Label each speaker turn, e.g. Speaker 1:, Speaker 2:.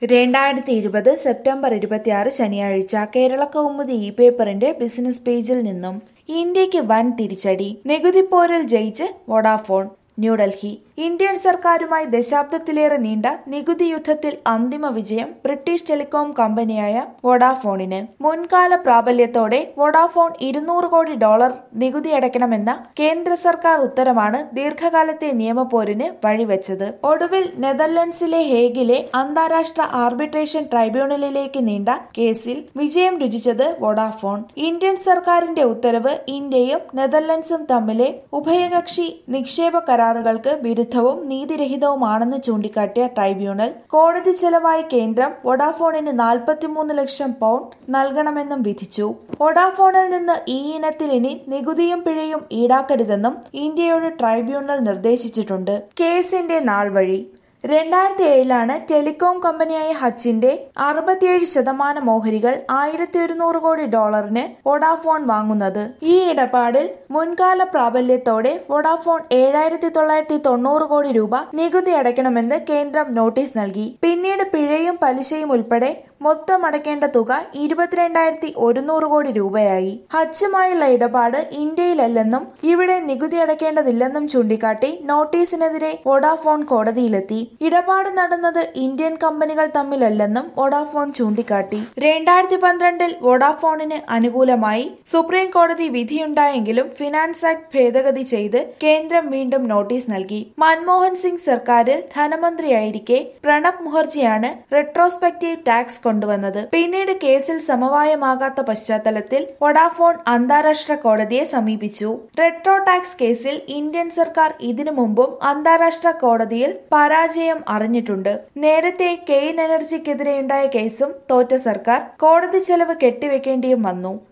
Speaker 1: രണ്ടായിരത്തി ഇരുപത് സെപ്റ്റംബർ ഇരുപത്തിയാറ് ശനിയാഴ്ച കേരള കൗമുദി ഇ പേപ്പറിന്റെ ബിസിനസ് പേജിൽ നിന്നും ഇന്ത്യക്ക് വൻ തിരിച്ചടി നികുതിപ്പോരിൽ ജയിച്ച് വോഡാഫോൺ ന്യൂഡൽഹി ഇന്ത്യൻ സർക്കാരുമായി ദശാബ്ദത്തിലേറെ നീണ്ട നികുതി യുദ്ധത്തിൽ അന്തിമ വിജയം ബ്രിട്ടീഷ് ടെലികോം കമ്പനിയായ വോഡാഫോണിന് മുൻകാല പ്രാബല്യത്തോടെ വോഡാഫോൺ ഇരുന്നൂറ് കോടി ഡോളർ നികുതി അടയ്ക്കണമെന്ന കേന്ദ്ര സർക്കാർ ഉത്തരവാണ് ദീർഘകാലത്തെ നിയമപോരിന് വഴിവെച്ചത് ഒടുവിൽ നെതർലൻഡ്സിലെ ഹേഗിലെ അന്താരാഷ്ട്ര ആർബിട്രേഷൻ ട്രൈബ്യൂണലിലേക്ക് നീണ്ട കേസിൽ വിജയം രുചിച്ചത് വോഡാഫോൺ ഇന്ത്യൻ സർക്കാരിന്റെ ഉത്തരവ് ഇന്ത്യയും നെതർലൻഡ്സും തമ്മിലെ ഉഭയകക്ഷി നിക്ഷേപ കരാറുകൾക്ക് വിരുദ്ധവും നീതിരഹിതവുമാണെന്ന് ചൂണ്ടിക്കാട്ടിയ ട്രൈബ്യൂണൽ കോടതി ചെലവായി കേന്ദ്രം വൊഡാഫോണിന് നാൽപ്പത്തിമൂന്ന് ലക്ഷം പൗണ്ട് നൽകണമെന്നും വിധിച്ചു വൊഡാഫോണിൽ നിന്ന് ഈ ഇനത്തിൽ ഇനി നികുതിയും പിഴയും ഈടാക്കരുതെന്നും ഇന്ത്യയോട് ട്രൈബ്യൂണൽ നിർദ്ദേശിച്ചിട്ടുണ്ട് കേസിന്റെ നാൾ വഴി രണ്ടായിരത്തി ഏഴിലാണ് ടെലികോം കമ്പനിയായ ഹച്ചിന്റെ അറുപത്തിയേഴ് ശതമാനം ഓഹരികൾ ആയിരത്തി ഒരുന്നൂറ് കോടി ഡോളറിന് വൊഡാഫോൺ വാങ്ങുന്നത് ഈ ഇടപാടിൽ മുൻകാല പ്രാബല്യത്തോടെ വൊഡാഫോൺ ഏഴായിരത്തി തൊള്ളായിരത്തി തൊണ്ണൂറ് കോടി രൂപ നികുതി അടയ്ക്കണമെന്ന് കേന്ദ്രം നോട്ടീസ് നൽകി പിന്നീട് പിഴയും പലിശയും ഉൾപ്പെടെ മൊത്തം അടയ്ക്കേണ്ട തുക ഇരുപത്തിരണ്ടായിരത്തി ഒരുന്നൂറ് കോടി രൂപയായി ഹച്ചുമായുള്ള ഇടപാട് ഇന്ത്യയിലല്ലെന്നും ഇവിടെ നികുതി അടയ്ക്കേണ്ടതില്ലെന്നും ചൂണ്ടിക്കാട്ടി നോട്ടീസിനെതിരെ വൊഡാഫോൺ കോടതിയിലെത്തി ഇടപാട് നടന്നത് ഇന്ത്യൻ കമ്പനികൾ തമ്മിലല്ലെന്നും വൊഡാഫോൺ ചൂണ്ടിക്കാട്ടി രണ്ടായിരത്തി പന്ത്രണ്ടിൽ വൊഡാഫോണിന് അനുകൂലമായി സുപ്രീം കോടതി വിധിയുണ്ടായെങ്കിലും ഫിനാൻസ് ആക്ട് ഭേദഗതി ചെയ്ത് കേന്ദ്രം വീണ്ടും നോട്ടീസ് നൽകി മൻമോഹൻ സിംഗ് സർക്കാരിൽ ധനമന്ത്രിയായിരിക്കെ പ്രണബ് മുഖർജിയാണ് റെട്രോസ്പെക്റ്റീവ് ടാക്സ് കൊണ്ടുവന്നത് പിന്നീട് കേസിൽ സമവായമാകാത്ത പശ്ചാത്തലത്തിൽ വൊഡാഫോൺ അന്താരാഷ്ട്ര കോടതിയെ സമീപിച്ചു റെട്രോ ടാക്സ് കേസിൽ ഇന്ത്യൻ സർക്കാർ ഇതിനു മുമ്പും അന്താരാഷ്ട്ര കോടതിയിൽ പരാജയം അറിഞ്ഞിട്ടുണ്ട് നേരത്തെ കെയ്ൻ എനർജിക്കെതിരെയുണ്ടായ കേസും തോറ്റ സർക്കാർ കോടതി ചെലവ് കെട്ടിവെക്കേണ്ടിയും വന്നു